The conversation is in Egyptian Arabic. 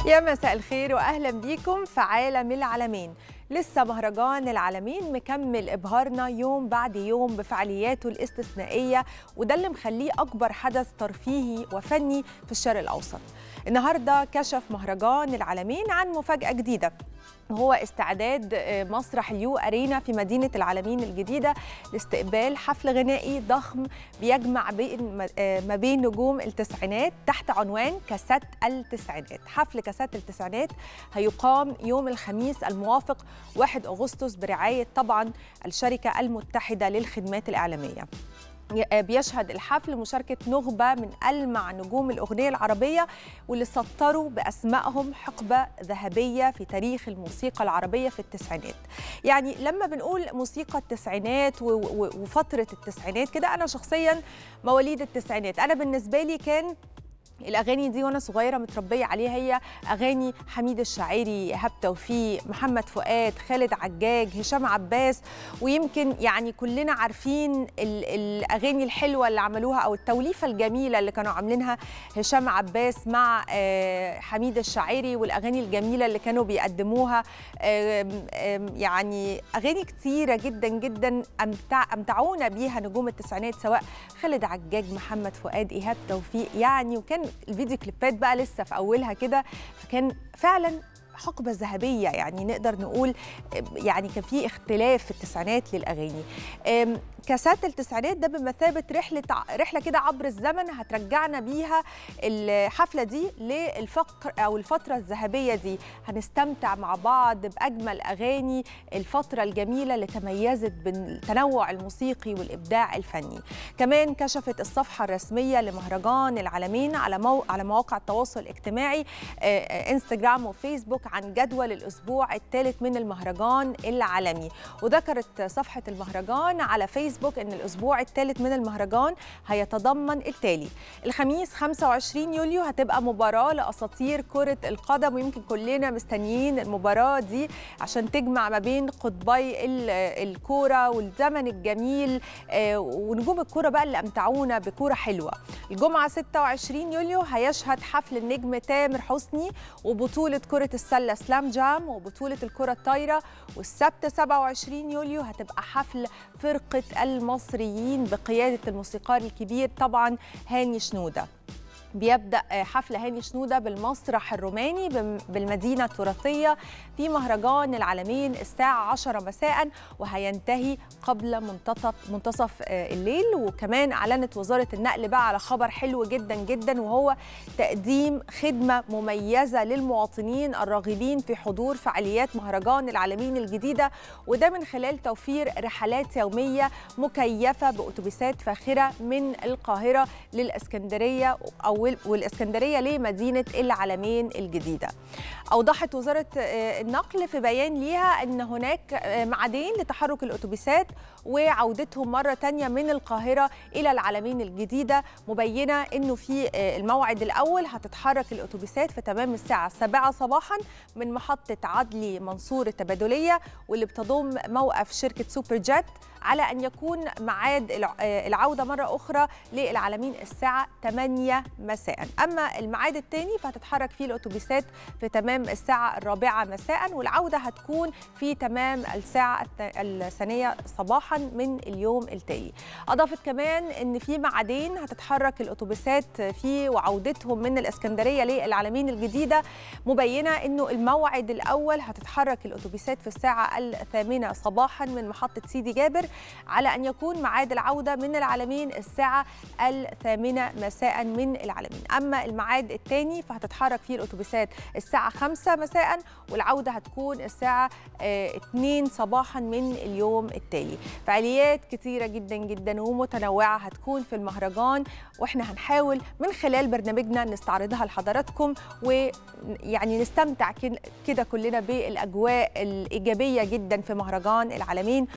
يا مساء الخير واهلا بيكم في عالم العالمين لسه مهرجان العالمين مكمل ابهارنا يوم بعد يوم بفعالياته الاستثنائيه وده اللي مخليه اكبر حدث ترفيهي وفني في الشرق الاوسط النهارده كشف مهرجان العالمين عن مفاجاه جديده وهو استعداد مسرح اليو أرينا في مدينة العالمين الجديدة لاستقبال حفل غنائي ضخم بيجمع بين ما بين نجوم التسعينات تحت عنوان كاسات التسعينات حفل كاسات التسعينات هيقام يوم الخميس الموافق 1 أغسطس برعاية طبعا الشركة المتحدة للخدمات الإعلامية بيشهد الحفل مشاركة نخبة من ألمع نجوم الأغنية العربية واللي سطروا بأسمائهم حقبة ذهبية في تاريخ الموسيقى العربية في التسعينات يعني لما بنقول موسيقى التسعينات وفترة التسعينات كده أنا شخصيا مواليد التسعينات أنا بالنسبة لي كان الاغاني دي وانا صغيره متربيه عليها هي اغاني حميد الشاعري ايهاب توفيق محمد فؤاد خالد عجاج هشام عباس ويمكن يعني كلنا عارفين الاغاني الحلوه اللي عملوها او التوليفه الجميله اللي كانوا عاملينها هشام عباس مع حميد الشاعري والاغاني الجميله اللي كانوا بيقدموها يعني اغاني كتيره جدا جدا امتع امتعونا بيها نجوم التسعينات سواء خالد عجاج محمد فؤاد ايهاب توفيق يعني وكان الفيديو كليبات بقى لسه في اولها كده فكان فعلا حقبة ذهبية يعني نقدر نقول يعني كان في اختلاف في التسعينات للأغاني كاسات التسعينات ده بمثابة رحلة رحلة كده عبر الزمن هترجعنا بيها الحفلة دي للفقر أو الفترة الذهبية دي هنستمتع مع بعض بأجمل أغاني الفترة الجميلة اللي تميزت بالتنوع الموسيقي والإبداع الفني كمان كشفت الصفحة الرسمية لمهرجان العالمين على مو... على مواقع التواصل الاجتماعي انستجرام وفيسبوك عن جدول الأسبوع الثالث من المهرجان العالمي وذكرت صفحة المهرجان على فيسبوك فيسبوك ان الاسبوع الثالث من المهرجان هيتضمن التالي الخميس 25 يوليو هتبقى مباراه لاساطير كره القدم ويمكن كلنا مستنيين المباراه دي عشان تجمع ما بين قطبي الكوره والزمن الجميل ونجوم الكوره بقى اللي امتعونا بكوره حلوه الجمعه 26 يوليو هيشهد حفل النجم تامر حسني وبطوله كره السله سلام جام وبطوله الكره الطايره والسبت 27 يوليو هتبقى حفل فرقه المصريين بقيادة الموسيقار الكبير طبعا هاني شنودة بيبدا حفل هاني شنوده بالمسرح الروماني بالمدينه التراثيه في مهرجان العالمين الساعه 10 مساء وهينتهي قبل منتصف منتصف الليل وكمان اعلنت وزاره النقل بقى على خبر حلو جدا جدا وهو تقديم خدمه مميزه للمواطنين الراغبين في حضور فعاليات مهرجان العالمين الجديده وده من خلال توفير رحلات يوميه مكيفه باتوبيسات فاخره من القاهره للاسكندريه او والاسكندريه لمدينه العالمين الجديده. اوضحت وزاره النقل في بيان ليها ان هناك ميعادين لتحرك الاتوبيسات وعودتهم مره ثانيه من القاهره الى العالمين الجديده مبينه انه في الموعد الاول هتتحرك الاتوبيسات في تمام الساعه 7 صباحا من محطه عدلي منصور التبادليه واللي بتضم موقف شركه سوبر جيت على ان يكون ميعاد العوده مره اخرى للعالمين الساعه 8 مساء اما الميعاد الثاني فهتتحرك فيه الاتوبيسات في تمام الساعه الرابعه مساء والعوده هتكون في تمام الساعه الثانيه صباحا من اليوم التالي اضافت كمان ان في ميعادين هتتحرك الاتوبيسات فيه وعودتهم من الاسكندريه للعالمين الجديده مبينه انه الموعد الاول هتتحرك الاتوبيسات في الساعه الثامنه صباحا من محطه سيدي جابر على ان يكون ميعاد العوده من العالمين الساعه الثامنه مساء من العالمين اما الميعاد الثاني فهتتحرك فيه الاتوبيسات الساعه 5 مساء والعوده هتكون الساعه 2 صباحا من اليوم التالي فعاليات كثيره جدا جدا ومتنوعه هتكون في المهرجان واحنا هنحاول من خلال برنامجنا نستعرضها لحضراتكم ويعني نستمتع كده كلنا بالاجواء الايجابيه جدا في مهرجان العالمين